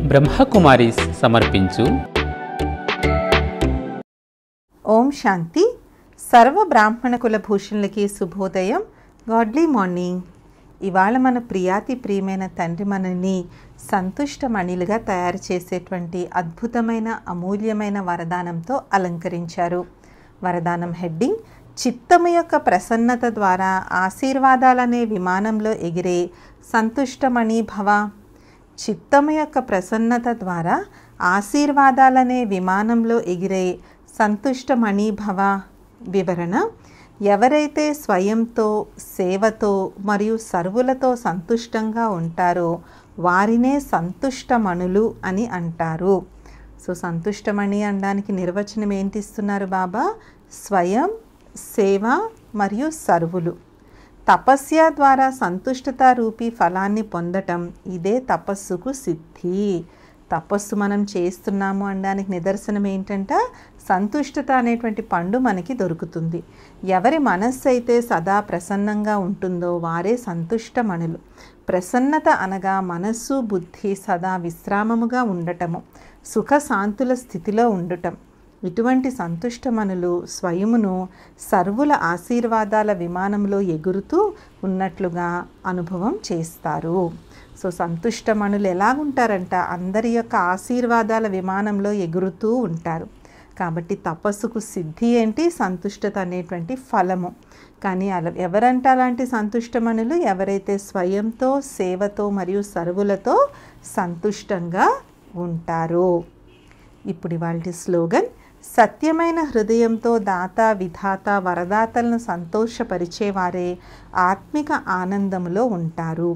బ్రహ్మకుమారీస్ సమర్పించు ఓం శాంతి సర్వ బ్రాహ్మణ కుల భూషణులకి శుభోదయం గాడ్లీ మార్నింగ్ ఇవాళ మన ప్రియాతి ప్రియమైన తండ్రి మనల్ని సంతుష్టమణిలుగా తయారు చేసేటువంటి అద్భుతమైన అమూల్యమైన వరదానంతో అలంకరించారు వరదానం హెడ్డింగ్ చిత్తము యొక్క ప్రసన్నత ద్వారా ఆశీర్వాదాలనే విమానంలో ఎగిరే సంతుష్టమణి భవ చిత్తము యొక్క ప్రసన్నత ద్వారా ఆశీర్వాదాలనే విమానంలో ఎగిరే సంతుష్టమణి భవ వివరణ ఎవరైతే స్వయంతో సేవతో మరియు సర్వులతో సంతుష్టంగా ఉంటారో వారినే సంతుష్టమణులు అని అంటారు సో సంతుష్టమణి అనడానికి నిర్వచనం ఏంటి ఇస్తున్నారు బాబా స్వయం సేవ మరియు సర్వులు తపస్య ద్వారా సంతుష్టత రూపీ ఫలాన్ని పొందటం ఇదే తపస్సుకు సిద్ధి తపస్సు మనం చేస్తున్నాము అనడానికి నిదర్శనం ఏంటంట సంతుష్టత అనేటువంటి పండు మనకి దొరుకుతుంది ఎవరి మనస్సు అయితే సదా ప్రసన్నంగా ఉంటుందో వారే సంతుష్టమణులు ప్రసన్నత అనగా మనస్సు బుద్ధి సదా విశ్రామముగా ఉండటము సుఖ శాంతుల స్థితిలో ఉండటం ఇటువంటి సంతుష్టమనులు స్వయమును సర్వుల ఆశీర్వాదాల విమానంలో ఎగురుతూ ఉన్నట్లుగా అనుభవం చేస్తారు సో సంతుష్టమణులు ఎలాగుంటారంట అందరి యొక్క ఆశీర్వాదాల విమానంలో ఎగురుతూ ఉంటారు కాబట్టి తపస్సుకు సిద్ధి ఏంటి సంతుష్టత అనేటువంటి ఫలము కానీ అలా ఎవరంట అలాంటి సంతుష్టమణులు ఎవరైతే స్వయంతో సేవతో మరియు సర్వులతో సంతుష్టంగా ఉంటారో ఇప్పుడు ఇవాళ స్లోగన్ సత్యమైన హృదయంతో దాత విధాత వరదాతలను సంతోషపరిచేవారే ఆత్మిక ఆనందములో ఉంటారు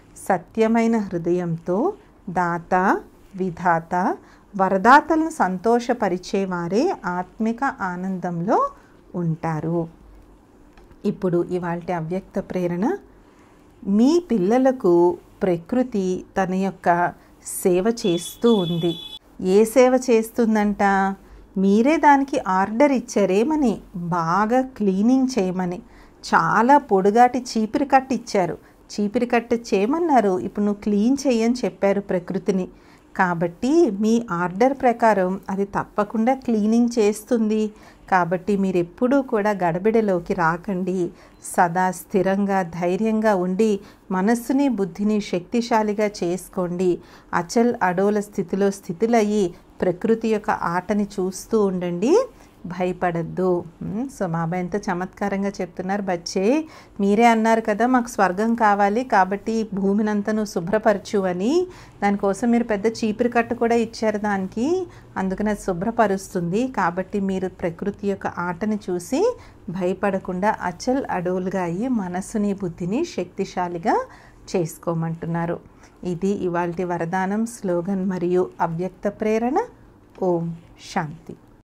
సత్యమైన హృదయంతో దాత విధాత వరదాతలను సంతోషపరిచేవారే ఆత్మిక ఆనందంలో ఉంటారు ఇప్పుడు ఇవాళ అవ్యక్త ప్రేరణ మీ పిల్లలకు ప్రకృతి తన యొక్క సేవ చేస్తూ ఉంది ఏ సేవ చేస్తుందంట మీరే దానికి ఆర్డర్ ఇచ్చారేమని బాగా క్లీనింగ్ చేయమని చాలా పొడుగాటి చీపిరి కట్టు ఇచ్చారు చీపిరి కట్టు చేయమన్నారు ఇప్పుడు నువ్వు క్లీన్ చేయని చెప్పారు ప్రకృతిని కాబట్టి మీ ఆర్డర్ ప్రకారం అది తప్పకుండా క్లీనింగ్ చేస్తుంది కాబట్టి మీరు ఎప్పుడూ కూడా గడబిడలోకి రాకండి సదా స్థిరంగా ధైర్యంగా ఉండి మనస్సుని బుద్ధిని శక్తిశాలిగా చేసుకోండి అచల్ అడోల స్థితిలో స్థితులయ్యి ప్రకృతి యొక్క ఆటని చూస్తూ ఉండండి భయపడద్దు సో బాబా ఎంత చమత్కారంగా చెప్తున్నారు బచ్చే మీరే అన్నారు కదా మాకు స్వర్గం కావాలి కాబట్టి భూమినంతా నువ్వు శుభ్రపరచు అని దానికోసం మీరు పెద్ద చీపురు కట్టు కూడా ఇచ్చారు దానికి అందుకని అది శుభ్రపరుస్తుంది కాబట్టి మీరు ప్రకృతి యొక్క ఆటని చూసి భయపడకుండా అచల్ అడవులుగా అయ్యి మనస్సుని బుద్ధిని శక్తిశాలిగా చేసుకోమంటున్నారు ఇది ఇవాల్టి వరదానం స్లోగన్ మరియు అవ్యక్త ప్రేరణ ఓం శాంతి